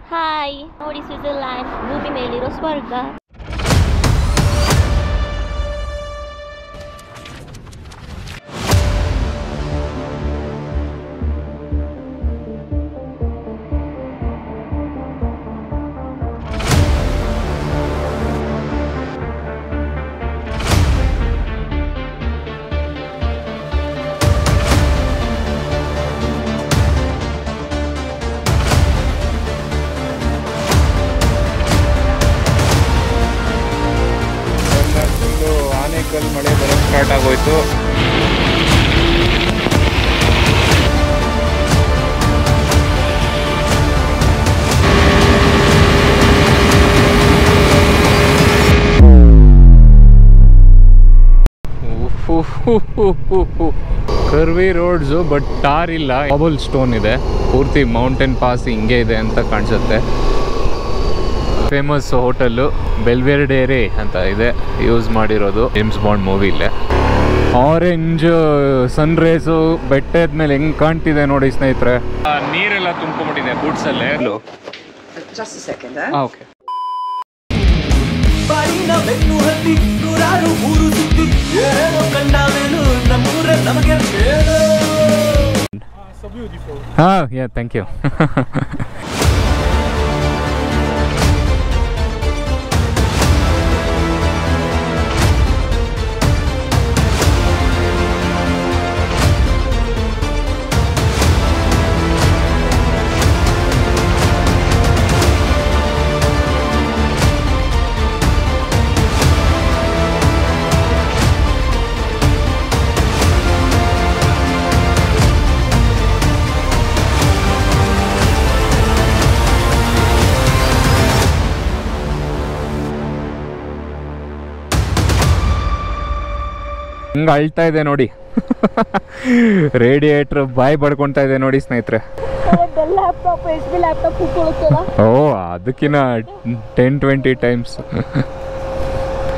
Hi ನೋಡಿ Switzerland ಭೂಮಿ ಮೇಲಿರೋ ಸ್ವರ್ಗ ಫುಲ್ಲು ಆನೆಕಲ್ ಮಳೆ ಬರೋಕ್ಕೆ ಸ್ಟಾರ್ಟ್ ಆಗೋಯ್ತು ಕರ್ವಿ ರೋಡ್ಸು ಬಟ್ ಟಾರ್ ಇಲ್ಲ ಬಬಲ್ ಸ್ಟೋನ್ ಇದೆ ಪೂರ್ತಿ ಮೌಂಟೇನ್ ಪಾಸ್ ಹಿಂಗೆ ಇದೆ ಅಂತ ಕಾಣಿಸುತ್ತೆ ಫೇಮಸ್ ಹೋಟೆಲ್ಲು ಬೆಲ್ವೆರ್ಡೇರೆ ಅಂತ ಇದೆ ಯೂಸ್ ಮಾಡಿರೋದು ಜೇಮ್ಸ್ ಬಾಂಡ್ ಮೂವಿಲೇ ಆರೆಂಜ್ ಸನ್ ರೇಸು ಬೆಟ್ಟದ ಮೇಲೆ ಹೆಂಗ್ ಕಾಣ್ತಿದೆ ನೋಡಿ ಸ್ನೇಹಿತರೆ ನೀರೆಲ್ಲ ತುಂಬ್ಕೊಂಡ್ಬಿಟ್ಟಿದೆ ಬೂಟ್ಸಲ್ಲೇ Just a second, eh? Okay ಬಾಳಿನ ಬೆನ್ನು ಹತ್ತಿ ನೂರಾರು ಊರು ಸುತ್ತಿ ಏನೋ ಕಂಡಾವೇನು ನಮ್ಮೂರ ನಮಗೆ ಬೇಡ ಹಾಂ ಯಾ ಥ್ಯಾಂಕ್ ಯು ಹಿಂಗೆ ಅಳ್ತಾ ಇದೆ ನೋಡಿ ರೇಡಿಯೇಟ್ರ್ ಬಾಯಿ ಬಡ್ಕೊಳ್ತಾ ಇದೆ ನೋಡಿ ಸ್ನೇಹಿತರೆ ಲ್ಯಾಪ್ಟಾಪ್ ಎಚ್ ಬಿ ಲ್ಯಾಪ್ಟಾಪ್ ಕೂತ್ಕೊಳ್ಳುತ್ತಲ್ಲ ಓ ಅದಕ್ಕಿಂತ ಟೆನ್ ಟ್ವೆಂಟಿ ಟೈಮ್ಸ್